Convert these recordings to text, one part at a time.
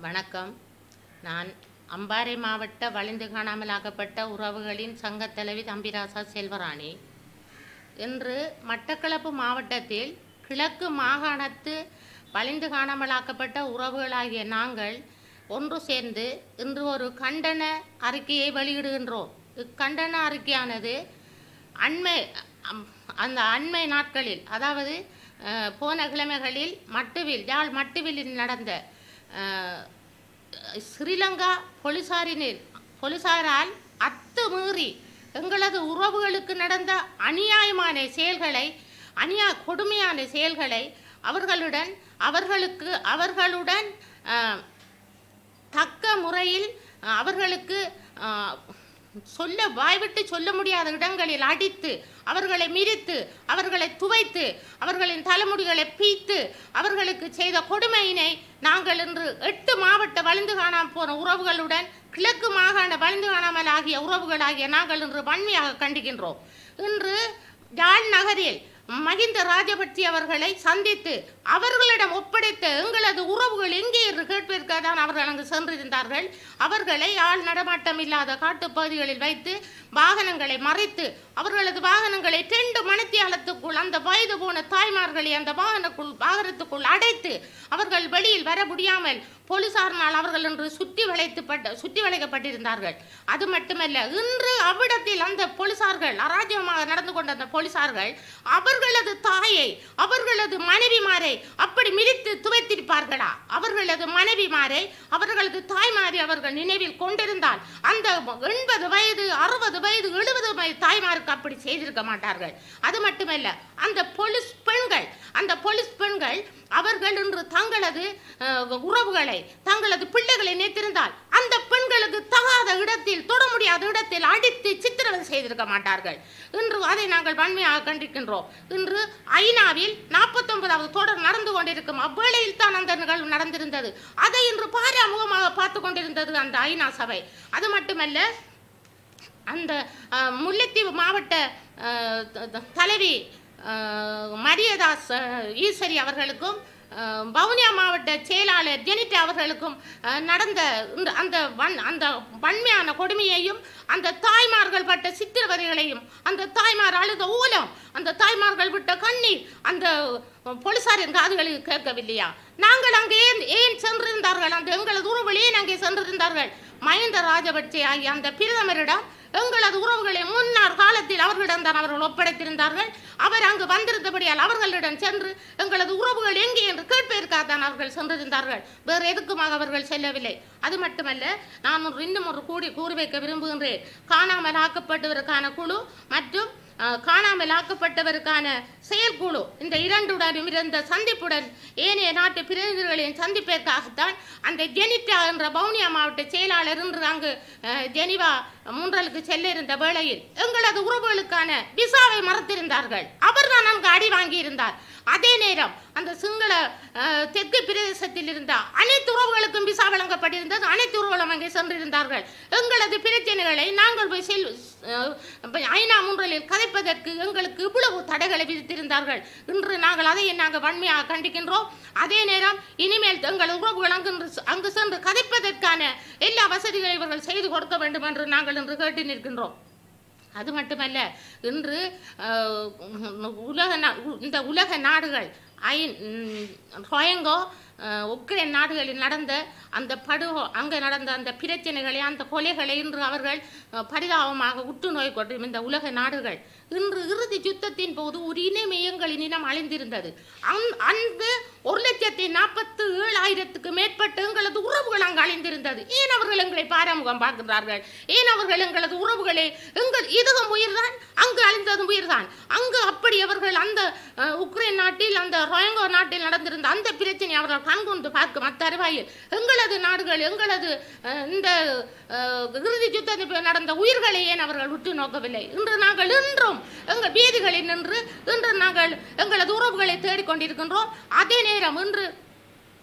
வணக்கம் நான் அம்பாறை மாவட்ட வலிந்து காணாமலாக்கப்பட்ட உறவுகளின் சங்கத் தலைவி தம்பிராசா செல்வராணி இன்று மட்டக்களப்பு மாவட்டத்தில் கிழக்கு மாகாணத்து வலிந்து காணாமலாக்கப்பட்ட உறவுகளாகிய நாங்கள் ஒன்று சேர்ந்து இன்று ஒரு கண்டன அறிக்கையை வெளியிடுகின்றோம் இக்கண்டன அறிக்கையானது அண்மை அம், அந்த அண்மை நாட்களில் அதாவது அஹ், போன கிழமைகளில் மட்டுவில் யாழ் மட்டுவிலில் நடந்த அஹ், ஸ்ரீலங்கா போலீசாரினில் போலீசாரால் அத்துமீறி எங்களது உறவுகளுக்கு நடந்த அநியாயமான செயல்களை அநியா கொடுமையான செயல்களை அவர்களுடன் அவர்களுக்கு அவர்களுடன் அஹ், தக்க முறையில் அஹ், அவர்களுக்கு அஹ், சொல்ல வாய்விட்டு சொல்ல முடியாத இடங்களில் அடித்து அவர்களை மிதித்து அவர்களை துவைத்து அவர்களின் தலைமுடிகளை பீத்து அவர்களுக்கு செய்த கொடுமையினை நாங்கள் இன்று எட்டு மாவட்ட வலிந்து காணாமல் போன உறவுகளுடன் கிழக்கு மாகாண வலிந்து காணாமல் ஆகிய உறவுகளாகிய நாங்கள் இன்று வன்மையாக கண்டிக்கின்றோம் இன்று யாழ் நகரில் மகிந்த ராஜபக்சி அவர்களை சந்தித்து அவர்களிடம் ஒப்படைத்த எங்களது உறவுகள் எங்கே என்று கேட்பதற்காக தான் அவர்கள் அங்கு சென்றிருந்தார்கள் அவர்களை ஆள் நடமாட்டம் இல்லாத காட்டுப்பகுதிகளில் வைத்து வாகனங்களை மறைத்து அவர்களது வாகனங்களை ரெண்டு மணித்தியாலத்துக்குள் அந்த வயது போன தாய்மார்களை அந்த வாகனக்குள் வாகனத்துக்குள் அடைத்து அவர்கள் வெளியில் வர முடியாமல் போலீசாரினால் அவர்கள் இன்று சுற்றி வளைத்துப்பட்ட சுற்றி வளைக்கப்பட்டிருந்தார்கள் அது மட்டுமல்ல இன்று அவ்விடத்தில் அந்த போலீசார்கள் அராஜகமாக நடந்து கொண்ட அந்த போலீசார்கள் அவர்களது தாயை அவர்களது மனைவிமாரை அப்படி மிதித்து துவைத்திருப்பார்களா அவர்களது மனைவிமாரை அவர்களது தாய்மாரை அவர்கள் நினைவில் கொண்டிருந்தால் அந்த எண்பது வயது அறுபது வயது எழுபது வயது தாய்மாருக்கு அப்படி செய்திருக்க மாட்டார்கள் அது மட்டுமல்ல அந்த போலீஸ் பெண்கள் அந்த போலீஸ் பெண்கள் அவர்கள் இன்று தங்களது அஹ், உறவுகளை தங்களது பிள்ளைகளை நினைத்திருந்தால் அந்த பெண்களுக்கு தகாத இடத்தில் தொட முடியாத இடத்தில் அடித்து சித்திரவதை செய்திருக்க மாட்டார்கள் இன்று அதை நாங்கள் வன்மையாக கண்டிக்கின்றோம் இன்று ஐநாவில் நாற்பத்தொன்பதாவது தொடர் நடந்து கொண்டிருக்கும் அவ்வேளையில் தான் அந்த நிகழ்வு நடந்திருந்தது அதை இன்று பாராமுகமாக பார்த்து கொண்டிருந்தது அந்த ஐநா சபை அது மட்டுமல்ல அந்த அஹ், முல்லைத்தீவு மாவட்ட அஹ், த- த- தலைவி அஹ், மரியதாஸ் அஹ், ஈஸ்வரி அவர்களுக்கும் அஹ், வவுனியா மாவட்ட செயலாளர் ஜெனிட்டா அவர்களுக்கும் அஹ், நடந்த இந்த அந்த வன் அந்த வன்மையான கொடுமையையும் அந்த தாய்மார்கள் பட்ட சித்திரவதைகளையும் அந்த தாய்மார் அழுத ஊலம் அந்த தாய்மார்கள் விட்ட கண்ணீர் அந்த போலீசாரின் காதுகளில் கேட்கவில்லையா நாங்கள் அங்கே ஏன் ஏன் சென்றிருந்தார்கள் அந்த எங்களது உறவுகள் ஏன் அங்கே சென்றிருந்தார்கள் மஹிந்த ராஜபக்சே ஆகிய அந்த பிரதமரிடம் எங்களது உறவுகளை முன்னார் காலத்தில் அவர்களிடம் தான் அவர்கள் ஒப்படைத்திருந்தார்கள் அவர் அங்கு வந்திருந்தபடியால் அவர்களிடம் சென்று எங்களது உறவுகள் எங்கே என்று கேட்பதற்காக தான் அவர்கள் சென்றிருந்தார்கள் வேறு எதுக்குமாக அவர்கள் செல்லவில்லை அது மட்டுமல்ல நான் ஒரு இன்னும் ஒரு கூடி கூறி வைக்க விரும்புகின்றேன் காணாமல் ஆக்கப்பட்டவருக்கான குழு மற்றும் அஹ், காணாமல் ஆக்கப்பட்டவருக்கான செயற்குழு இந்த இரண்டுடனும் இருந்த சந்திப்புடன் ஏனைய நாட்டு பிரதிநிதிகளின் சந்திப்பிற்காகத்தான் அந்த ஜெனிட்டா என்ற வவுனியா மாவட்ட செயலாளர் இன்று அங்கு அஹ், ஜெனிவா மூன்றலுக்கு செல்ல இருந்த வேளையில் எங்களது உறவுகளுக்கான விசாவை மறுத்திருந்தார்கள் அவர்தான் அங்கு அடி வாங்கியிருந்தார் அதே நேரம் அந்த சிங்கள அஹ், தெற்கு பிரதேசத்தில் இருந்த அனைத்து உறவுகளுக்கும் விசா வழங்கப்பட்டிருந்தது அனைத்து உறவுகளும் அங்கே சென்றிருந்தார்கள் எங்களது பிரச்சனைகளை நாங்கள் போய் செல் அஹ், ஐநா முன்றலில் கதைப்பதற்கு எங்களுக்கு இவ்வளவு தடைகளை விதித்திருந்தார்கள் இன்று நாங்கள் அதை நாங்கள் வன்மையாக கண்டிக்கின்றோம் அதே நேரம் இனிமேல் எங்கள் உறவுகள் அங்கு அங்கு சென்று கதைப்பதற்கான எல்லா வசதிகளையும் இவர்கள் செய்து கொடுக்க வேண்டும் என்று நாங்கள் இன்று கேட்டு நிற்கின்றோம் அது மட்டுமல்ல இன்று அஹ், உலக நா- உ- இந்த உலக நாடுகள் ஐ ம், ரொயங்கோ அஹ், உக்ரைன் நாடுகளில் நடந்த அந்த படு அங்கே நடந்த அந்த பிரச்சனைகளை அந்த கொலைகளை இன்று அவர்கள் அஹ், பரிதாபமாக உற்று நோய் கொண்டும் இந்த உலக நாடுகள் இன்று இறுதி யுத்தத்தின் போது ஒரு இனம் எங்களின் இனம் அழிந்திருந்தது அந் அங்கு ஒரு லட்சத்தி நாற்பத்து ஏழாயிரத்துக்கு மேற்பட்ட எங்களது உறவுகள் அங்கு அழிந்திருந்தது ஏன் அவர்கள் எங்களை பாராமுகம் பார்க்கிறார்கள் ஏன் அவர்கள் எங்களது உறவுகளை எங்கள் இதுவும் உயிர்தான் அங்கு அழிந்ததும் உயிர்தான் அங்கு அப்படி அவர்கள் அந்த அஹ், உக்ரைன் நாட்டில் அந்த ரொயங்கோ நாட்டில் நடந்திருந்த அந்த பிரச்சனை அவர்கள் கண்கொண்டு பார்க்கும் அத்தருவாயில் எங்களது நாடுகள் எங்களது அஹ், இந்த அஹ், இறுதி யுத்தத்தில் நடந்த உயிர்களை ஏன் அவர்கள் உற்று நோக்கவில்லை இன்று நாங்கள் இன்றும் எங்கள் வீதிகளில் நின்று இன்று நாங்கள் எங்களது உறவுகளை தேடிக்கொண்டிருக்கின்றோம் அதே நேரம் இன்று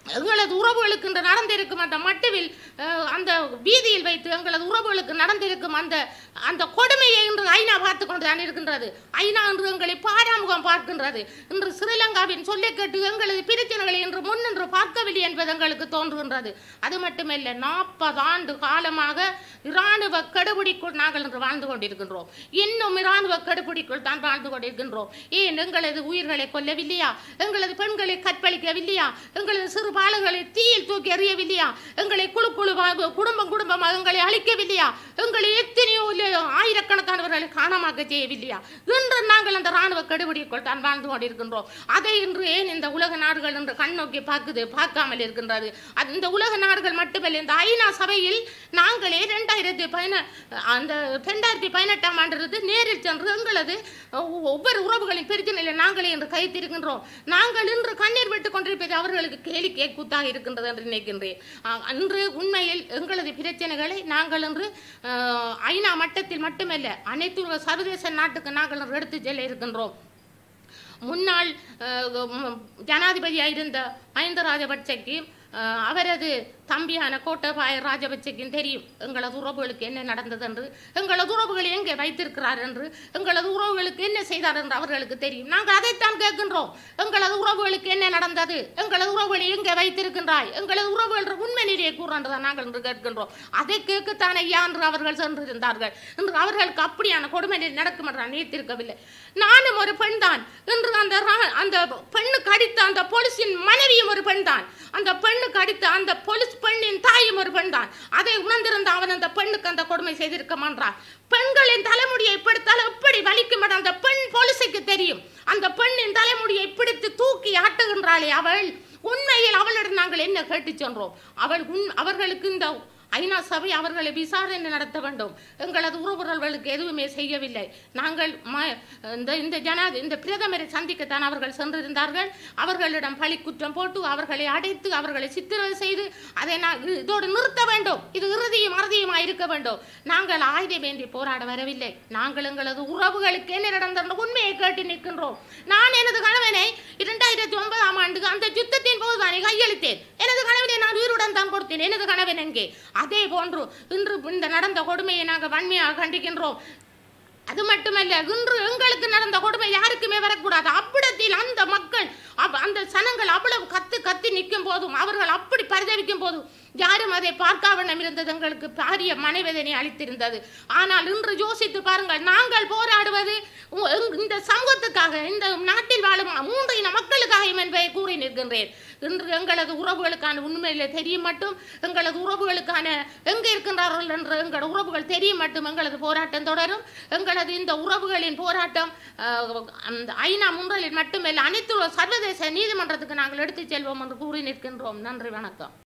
எங்களது உறவுகளுக்கு இன்று நடந்திருக்கும் அந்த மட்டுவில் அஹ், அந்த வீதியில் வைத்து எங்களது உறவுகளுக்கு நடந்திருக்கும் அந்த அந்த கொடுமையை இன்று ஐநா பார்த்து கொண்டு தான் இருக்கின்றது ஐநா இன்று எங்களை பாராமுகம் பார்க்கின்றது இன்று ஸ்ரீலங்காவின் சொல்லை கேட்டு எங்களது பிரச்சனைகளை இன்று முன்னின்று பார்க்கவில்லை என்பது எங்களுக்கு தோன்றுகின்றது அது மட்டுமல்ல நாற்பது ஆண்டு காலமாக இராணுவ கெடுபிடிக்குள் நாங்கள் இன்று வாழ்ந்து கொண்டிருக்கின்றோம் இன்னும் இராணுவ கெடுபிடிக்குள் தான் வாழ்ந்து கொண்டிருக்கின்றோம் ஏன் எங்களது உயிர்களை கொல்லவில்லையா எங்களது பெண்களை கற்பழிக்கவில்லையா எங்களது சிறு பாலங்களை தீயில் தூக்கி எறியவில்லையா எங்களை குழு குழுவாக குடும்பம் குடும்பமாக எங்களை அழிக்கவில்லையா எங்களை எத்தனையோ இல்லை, ஆயிரக்கணக்கானவர்களை காணாமக்க செய்யவில்லையா இன்று நாங்கள் அந்த இராணுவ கெடுபிடிக்குள் தான் வாழ்ந்து கொண்டிருக்கின்றோம் அதை இன்று ஏன் இந்த உலக நாடுகள் இன்று கண்ணோக்கி பார்க்குது பார்க்காமல் இருக்கின்றது அது இந்த உலக நாடுகள் மட்டுமல்ல இந்த ஐநா சபையில் நாங்களே ரெண்டாயிரத்தி பதின அந்த ரெண்டாயிரத்தி பதினெட்டாம் ஆண்டிலிருந்து நேரில் சென்று எங்களது ஒ- ஒவ்வொரு உறவுகளின் பிரச்சனையில் நாங்களே இன்று கைத்திருக்கின்றோம் நாங்கள் இன்று கண்ணீர் விட்டுக் கொண்டிருப்பது அவர்களுக்கு கேளிக்கை கூத்தாக இருக்கின்றது என்று நினைக்கின்றேன் ஆ, இன்று உண்மையில் எங்களது பிரச்சனைகளை நாங்கள் இன்று அஹ், ஐநா மட்டத்தில் மட்டுமல்ல அனைத்து சர்வதேச நாட்டுக்கு நாங்கள் இன்று எடுத்துச் செல்ல இருக்கின்றோம் முன்னாள் அஹ், ம், ஜனாதிபதியாக இருந்த மஹிந்த ராஜபக்சேக்கு அஹ், அவரது தம்பியான கோட்டபாய ராஜபக்சேக்கும் தெரியும் எங்களது உறவுகளுக்கு என்ன நடந்தது என்று எங்களது உறவுகளை எங்கே வைத்திருக்கிறார் என்று எங்களது உறவுகளுக்கு என்ன செய்தார் என்று அவர்களுக்கு தெரியும் நாங்கள் அதைத்தான் கேட்கின்றோம் எங்களது உறவுகளுக்கு என்ன நடந்தது எங்களது உறவுகளை எங்கே வைத்திருக்கின்றாய் எங்களது உறவுகள் உண்மை நிலையை கூறாண்டுதான் நாங்கள் இன்று கேட்கின்றோம் அதை கேட்கத்தான் ஐயா என்று அவர்கள் சென்றிருந்தார்கள் இன்று அவர்களுக்கு அப்படியான கொடுமை நிலை நடக்கும் என்று நான் நினைத்திருக்கவில்லை நானும் ஒரு பெண் தான் இன்று அந்த ரா- அந்த பெண்ணுக்கு அடித்த அந்த போலீஸின் மனைவியும் ஒரு பெண் தான் அந்த பெண்ணுக்கு அடித்த அந்த போலீஸ் பெண்ணின் தாயும் ஒரு பெண் தான் அதை உணர்ந்திருந்த அவன் அந்த பெண்ணுக்கு அந்த கொடுமை செய்திருக்க மாட்டான் பெண்களின் தலைமுடியை பிடித்தால் எப்படி வலிக்கும் என்று அந்த பெண் போலீஸுக்கு தெரியும் அந்த பெண்ணின் தலைமுடியை பிடித்து தூக்கி ஆட்டுகின்றாளே அவள் உண்மையில் அவளிடம் நாங்கள் என்ன கேட்டுச் சென்றோம் அவள் உண் அவர்களுக்கு இந்த ஐநா சபை அவர்களை விசாரணை நடத்த வேண்டும் எங்களது உறவுகளுக்கு எதுவுமே செய்யவில்லை நாங்கள் ம இந்த இந்த ஜனா இந்த பிரதமரை சந்திக்கத்தான் அவர்கள் சென்றிருந்தார்கள் அவர்களிடம் பழி குற்றம் போட்டு அவர்களை அடைத்து அவர்களை சித்திரவதை செய்து அதை நான் இதோடு நிறுத்த வேண்டும் இது இறுதியும் அறுதியுமா இருக்க வேண்டும் நாங்கள் ஆயுதம் ஏந்தி போராட வரவில்லை நாங்கள் எங்களது உறவுகளுக்கு என்ன நடந்த உண்மையை கேட்டு நிற்கின்றோம் நான் எனது கணவனை இரண்டாயிரத்தி ஒன்பதாம் ஆண்டு அந்த யுத்தத்தின் போது தானே கையளித்தேன் எனது கணவனை நான் உயிருடன் தான் கொடுத்தேன் எனது கணவன் எங்கே அதே போன்று இன்று இந்த நடந்த கொடுமையை நாங்கள் வன்மையாக கண்டிக்கின்றோம் அது மட்டுமல்ல இன்று எங்களுக்கு நடந்த கொடுமை யாருக்குமே வரக்கூடாது அவ்விடத்தில் அந்த மக்கள் அவ்- அந்த சனங்கள் அவ்வளவு கத்து கத்தி நிற்கும் போதும் அவர்கள் அப்படி பரிதவிக்கும் போதும் யாரும் அதை பார்க்காவண்ணம் இருந்தது எங்களுக்கு பாரிய மனைவேதனை அளித்திருந்தது ஆனால் இன்று யோசித்து பாருங்கள் நாங்கள் போராடுவது உ- எங்- இந்த சமூகத்துக்காக இந்த நாட்டில் வாழும் மூன்று இன மக்களுக்காக என்பதை கூறி நிற்கின்றேன் இன்று எங்களது உறவுகளுக்கான உண்மையில தெரியும் மட்டும் எங்களது உறவுகளுக்கான எங்கே இருக்கின்றார்கள் என்ற எங்களது உறவுகள் தெரியும் மட்டும் எங்களது போராட்டம் தொடரும் எங்களது இந்த உறவுகளின் போராட்டம் அஹ், அந்த ஐநா முன்றலில் மட்டுமல்ல அனைத்து சர்வதேச நீதிமன்றத்துக்கு நாங்கள் எடுத்துச் செல்வோம் என்று கூறி நிற்கின்றோம் நன்றி வணக்கம்